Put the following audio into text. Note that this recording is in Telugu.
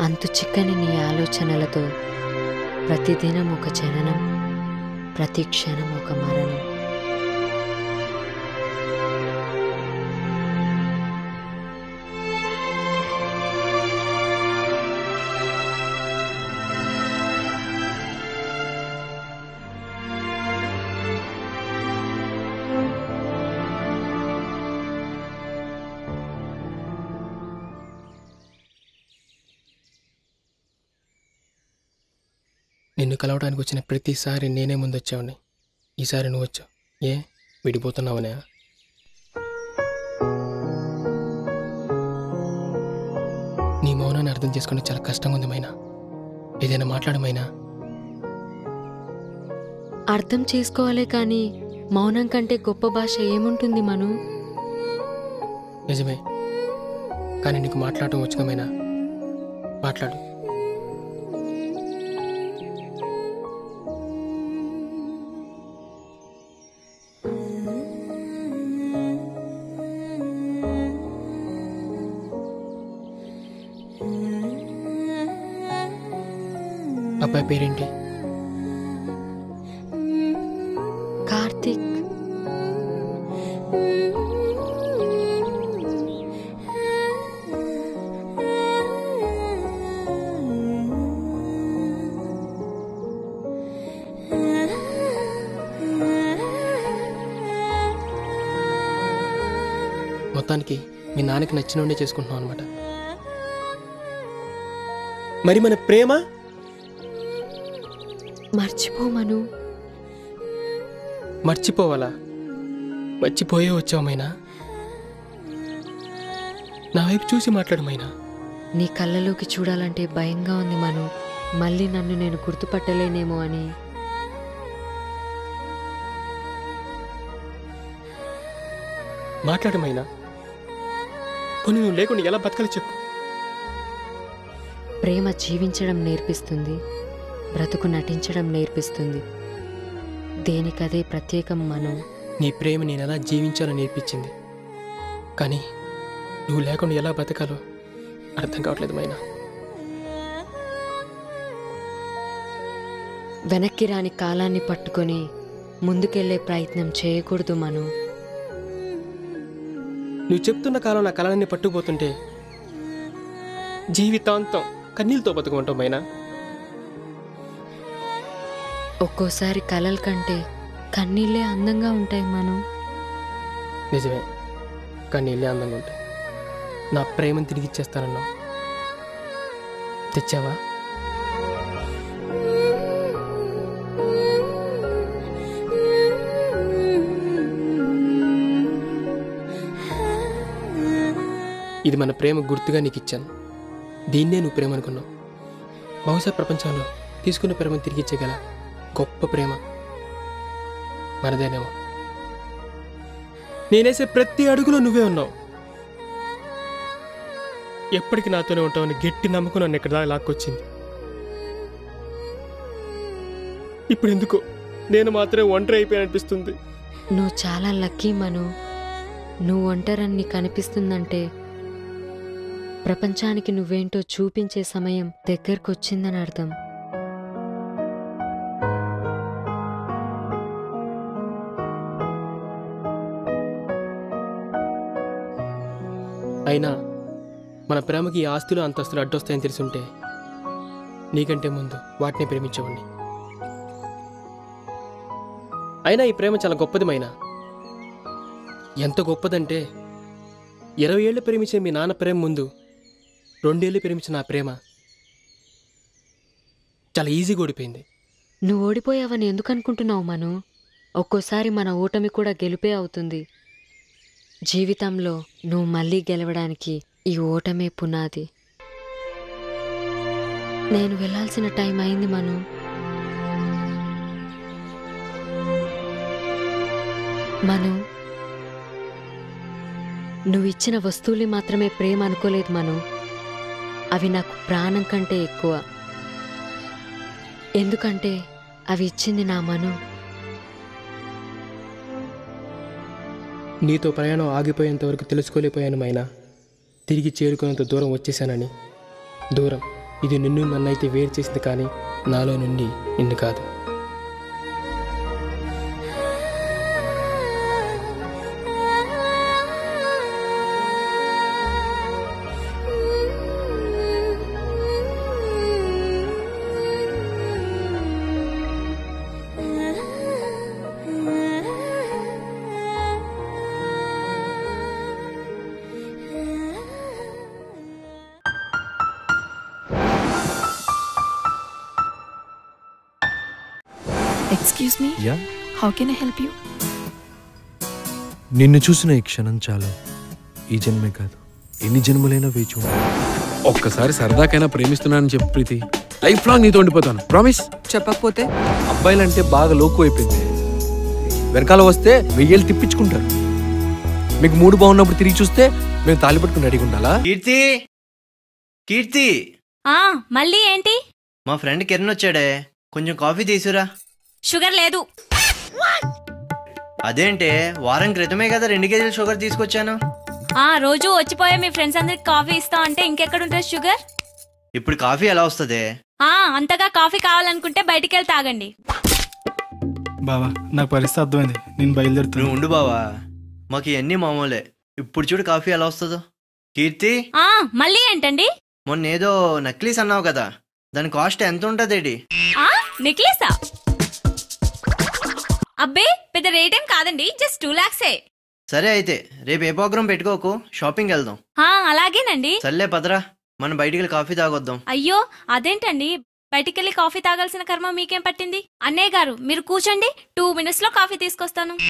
అంతు చిక్కని నీ ఆలోచనలతో ప్రతిదినం ఒక జననం ప్రతి క్షణం ఒక మరణం నిన్ను కలవడానికి వచ్చిన ప్రతిసారి నేనే ముందొచ్చావుని ఈసారి నువ్వు వచ్చావు ఏ విడిపోతున్నావనే నీ మౌనాన్ని అర్థం చేసుకుని చాలా కష్టంగా ఉంది మైనా ఏదైనా మాట్లాడమైనా అర్థం చేసుకోవాలే కానీ మౌనం కంటే గొప్ప భాష ఏముంటుంది మను నిజమే కానీ నీకు మాట్లాడటం వచ్చుకమైనా మాట్లాడు అబ్బాయి పేరేంటి కార్తీక్ మొత్తానికి మీ నాన్నకి నచ్చినోడే చేసుకుంటున్నాం అనమాట మరి మన ప్రేమ మర్చిపో మను మర్చిపోవాలా మర్చిపోయే వచ్చామైనా నా వైపు చూసి మాట్లాడమైనా నీ కళ్ళలోకి చూడాలంటే భయంగా ఉంది మను మళ్ళీ నన్ను నేను గుర్తుపట్టలేనేమో అని మాట్లాడమైనా కొన్ని నువ్వు లేకుండా ఎలా బతకాలి చెప్పు ప్రేమ జీవించడం నేర్పిస్తుంది బ్రతుకు నటించడం నేర్పిస్తుంది దేనికదే ప్రత్యేకం మనం నీ ప్రేమ నేను ఎలా జీవించాలో నేర్పించింది కానీ నువ్వు లేకుండా ఎలా బతకాలో అర్థం కావట్లేదు మైనా వెనక్కి రాని కాలాన్ని పట్టుకొని ముందుకెళ్లే ప్రయత్నం చేయకూడదు మనం నువ్వు చెప్తున్న కాలం నా కళలన్నీ పట్టుకుపోతుంటే జీవితాంతం కన్నీళ్ళతో బతుకుంటాం మైనా ఒక్కోసారి కలల కంటే కన్నీళ్ళే అందంగా ఉంటాయి మనం నిజమే కానీ ఇల్లే అందంగా ఉంటాయి నా ప్రేమను తిరిగి ఇచ్చేస్తానన్నావు తెచ్చావా ఇది మన ప్రేమ గుర్తుగా నీకు ఇచ్చాను దీన్నే నువ్వు ప్రేమ అనుకున్నావు బహుశా ప్రపంచంలో తీసుకున్న ప్రేమను తిరిగి ఇచ్చేగల గొప్ప ప్రేమ మనదేనేమో నేనేసే ప్రతి అడుగులో నువ్వే ఉన్నావు ఎప్పటికీ నాతోనే ఉంటావని గట్టి నమ్మకం నన్ను ఇక్కడ దాకా లాక్కొచ్చింది ఇప్పుడు ఎందుకు నేను మాత్రమే ఒంటరి అయిపోయాననిపిస్తుంది నువ్వు చాలా లక్కీ మను నువ్వు ఒంటరని నీకు అనిపిస్తుందంటే ప్రపంచానికి నువ్వేంటో చూపించే సమయం దగ్గరకొచ్చిందని అర్థం అయినా మన ప్రేమకి ఈ ఆస్తులు అంతస్తులు అడ్డొస్తాయని తెలుసుంటే నీకంటే ముందు వాటిని ప్రేమించేవాడిని అయినా ఈ ప్రేమ చాలా గొప్పది మైనా ఎంత గొప్పదంటే ఇరవై ఏళ్ళు ప్రేమించిన మీ నాన్న ప్రేమ ముందు రెండేళ్ళు ప్రేమించిన నా ప్రేమ చాలా ఈజీగా ఓడిపోయింది నువ్వు ఓడిపోయావని ఎందుకు అనుకుంటున్నావు మను ఒక్కోసారి మన ఓటమి కూడా గెలుపే అవుతుంది జీవితంలో నువ్వు మళ్ళీ గెలవడానికి ఈ ఓటమే పునాది నేను వెళ్ళాల్సిన టైం అయింది మను మను నువ్వు ఇచ్చిన వస్తువులు మాత్రమే ప్రేమ అనుకోలేదు మను అవి నాకు ప్రాణం కంటే ఎక్కువ ఎందుకంటే అవి ఇచ్చింది నా మను నీతో ప్రయాణం ఆగిపోయేంత వరకు తెలుసుకోలేకపోయాను మైనా తిరిగి చేరుకునేంత దూరం వచ్చేసానని దూరం ఇది నిన్ను నన్నైతే వేరు చేసింది కానీ నాలో నుండి నిన్ను కాదు excuse me yeah how can I help you నిన్ను చూసిన ఈ క్షణం చాలు ఈ జన్మే కాదు ఎన్ని జన్మలైనా వేచి ఉండాలి. ఒక్కసారి సరదాకైనా ప్రేమిస్తున్నానని చెప్పు ప్రీతి లైఫ్ లాంగ్ నీతో ఉండిపోతాను ప్రామిస్ చెప్పకపోతే అబ్బాయిలంటే బాగా లోకు అయిపోయింది వెనకాల వస్తే వెయ్యేళ్ళు తిప్పించుకుంటారు మీకు మూడు బాగున్నప్పుడు తిరిగి చూస్తే మేము తాలి పట్టుకుని రెడీగా ఉండాలా కీర్తి కీర్తి ఆ మళ్ళీ ఏంటి మా ఫ్రెండ్ కిరణ్ వచ్చాడే కొంచెం కాఫీ తీసురా షుగర్ లేదు అదేంటే వారం క్రితమే కదా రెండు కేజీలు షుగర్ తీసుకొచ్చాను ఆ రోజు వచ్చిపోయే మీ ఫ్రెండ్స్ అందరికి కాఫీ ఇస్తా అంటే ఇంకెక్కడ ఉంటుంది షుగర్ ఇప్పుడు కాఫీ ఎలా వస్తుంది ఆ అంతగా కాఫీ కావాలనుకుంటే బయటికి వెళ్ళి తాగండి బావా నాకు పరిస్థితి అర్థమైంది నేను బయలుదేరుతున్నా నువ్వు ఉండు బావా మాకు ఇవన్నీ మామూలే ఇప్పుడు చూడు కాఫీ ఎలా వస్తుందో కీర్తి ఆ మళ్ళీ ఏంటండి మొన్న ఏదో నక్లీస్ అన్నావు కదా దాని కాస్ట్ ఎంత ఉంటదేడి ఆ నెక్లెసా అబ్బే పెద్ద రేట్ ఏం కాదండి జస్ట్ టూ లాక్సే సరే అయితే రేపు ఏ ప్రోగ్రాం పెట్టుకోకు షాపింగ్ వెళ్దాం ఆ అలాగేనండి సర్లే పదరా మనం బయటికి వెళ్ళి కాఫీ తాగొద్దాం అయ్యో అదేంటండి బయటికెళ్ళి కాఫీ తాగాల్సిన కర్మ మీకేం పట్టింది అన్నయ్య గారు మీరు కూర్చోండి టూ మినిట్స్ లో కాఫీ తీసుకొస్తాను